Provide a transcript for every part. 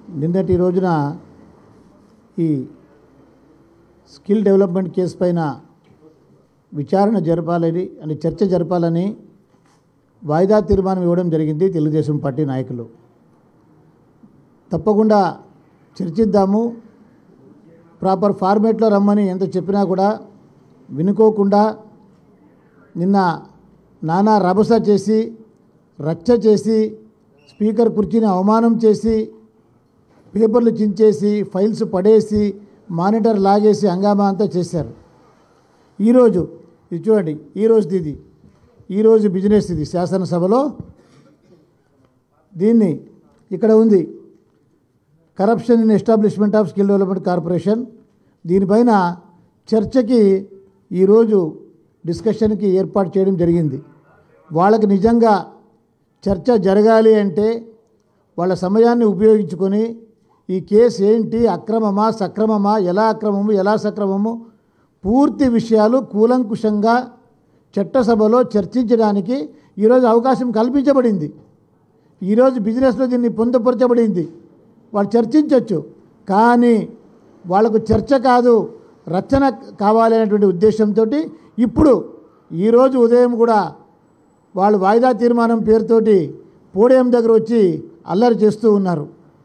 నిన్నటి రోజున ఈ స్కిల్ డెవలప్మెంట్ కేసు పైన విచారణ జరపాలని అని చర్చ జరపాలని వాయిదా తీర్మానం ఇవ్వడం జరిగింది తెలుగుదేశం పార్టీ నాయకులు తప్పకుండా చర్చిద్దాము ప్రాపర్ ఫార్మేట్లో రమ్మని ఎంత చెప్పినా కూడా వినుకోకుండా నిన్న నానా రభస చేసి రచ్చ చేసి స్పీకర్ కుర్చీని అవమానం చేసి పేపర్లు చించేసి ఫైల్స్ పడేసి మానిటర్ లాగేసి హంగామా అంతా చేశారు ఈరోజు ఇది చూడండి ఈరోజుది ఇది ఈరోజు బిజినెస్ ఇది శాసనసభలో దీన్ని ఇక్కడ ఉంది corruption in establishment of skill development corporation దీనిపైన చర్చకి ఈరోజు డిస్కషన్కి ఏర్పాటు చేయడం జరిగింది వాళ్ళకి నిజంగా చర్చ జరగాలి అంటే వాళ్ళ సమయాన్ని ఉపయోగించుకొని ఈ కేసు ఏంటి అక్రమమా సక్రమమా ఎలా అక్రమము ఎలా సక్రమము పూర్తి విషయాలు కూలంకుషంగా చట్టసభలో చర్చించడానికి ఈరోజు అవకాశం కల్పించబడింది ఈరోజు బిజినెస్లో దీన్ని పొందుపరచబడింది వాళ్ళు చర్చించవచ్చు కానీ వాళ్ళకు చర్చ కాదు రచన కావాలి అనేటువంటి ఉద్దేశంతో ఇప్పుడు ఈరోజు ఉదయం కూడా వాళ్ళు వాయిదా తీర్మానం పేరుతోటి పోడియం దగ్గర వచ్చి అల్లరి చేస్తూ ఉన్నారు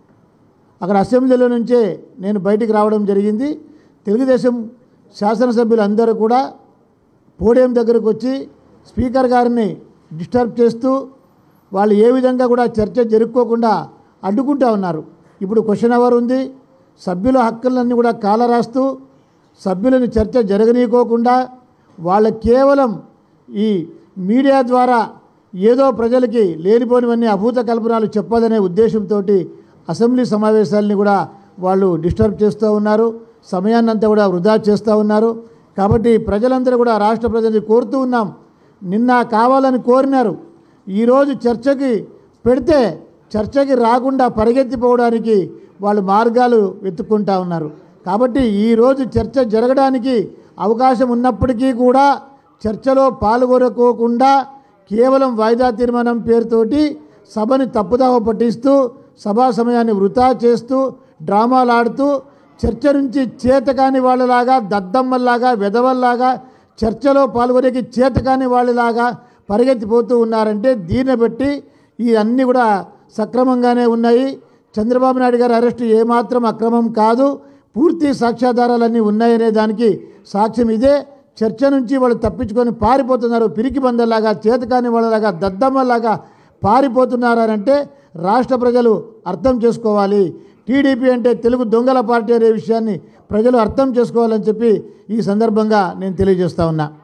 అక్కడ అసెంబ్లీలో నుంచే నేను బయటికి రావడం జరిగింది తెలుగుదేశం శాసనసభ్యులందరూ కూడా పోడియం దగ్గరకు వచ్చి స్పీకర్ గారిని డిస్టర్బ్ చేస్తూ వాళ్ళు ఏ విధంగా కూడా చర్చ జరుపుకోకుండా అడ్డుకుంటా ఉన్నారు ఇప్పుడు క్వశ్చన్ అవర్ ఉంది సభ్యుల హక్కులన్నీ కూడా కాలరాస్తూ సభ్యులను చర్చ జరగనీయకోకుండా వాళ్ళ కేవలం ఈ మీడియా ద్వారా ఏదో ప్రజలకి లేనిపోనివన్నీ అభూత కల్పనలు చెప్పదనే ఉద్దేశంతో అసెంబ్లీ సమావేశాలని కూడా వాళ్ళు డిస్టర్బ్ చేస్తూ ఉన్నారు సమయాన్నంతా కూడా వృధా చేస్తూ ఉన్నారు కాబట్టి ప్రజలందరూ కూడా రాష్ట్ర ప్రజల్ని కోరుతూ ఉన్నాం నిన్న కావాలని కోరినారు ఈరోజు చర్చకి పెడితే చర్చకి రాకుండా పరిగెత్తిపోవడానికి వాళ్ళు మార్గాలు వెతుక్కుంటా ఉన్నారు కాబట్టి ఈరోజు చర్చ జరగడానికి అవకాశం ఉన్నప్పటికీ కూడా చర్చలో పాల్గొనకోకుండా కేవలం వాయిదా తీర్మానం పేరుతోటి సభని తప్పుదావ పట్టిస్తూ సభా సమయాన్ని వృధా చేస్తూ డ్రామాలు ఆడుతూ చర్చ నుంచి చేతకాని వాళ్ళలాగా దద్దమ్మల్లాగా వెధవల్లాగా చర్చలో పాల్గొనేకి చేతకాని వాళ్ళలాగా పరిగెత్తిపోతూ ఉన్నారంటే దీన్ని బట్టి ఇవన్నీ కూడా సక్రమంగానే ఉన్నాయి చంద్రబాబు నాయుడు గారి అరెస్టు ఏమాత్రం అక్రమం కాదు పూర్తి సాక్ష్యాధారాలన్నీ ఉన్నాయనే దానికి సాక్ష్యం ఇదే చర్చ నుంచి వాళ్ళు తప్పించుకొని పారిపోతున్నారు పిరికి బందల్లాగా చేతకాని వాళ్ళలాగా దద్దమ్మలాగా పారిపోతున్నారంటే రాష్ట్ర ప్రజలు అర్థం చేసుకోవాలి టీడీపీ అంటే తెలుగు దొంగల పార్టీ అనే విషయాన్ని ప్రజలు అర్థం చేసుకోవాలని చెప్పి ఈ సందర్భంగా నేను తెలియజేస్తా ఉన్నా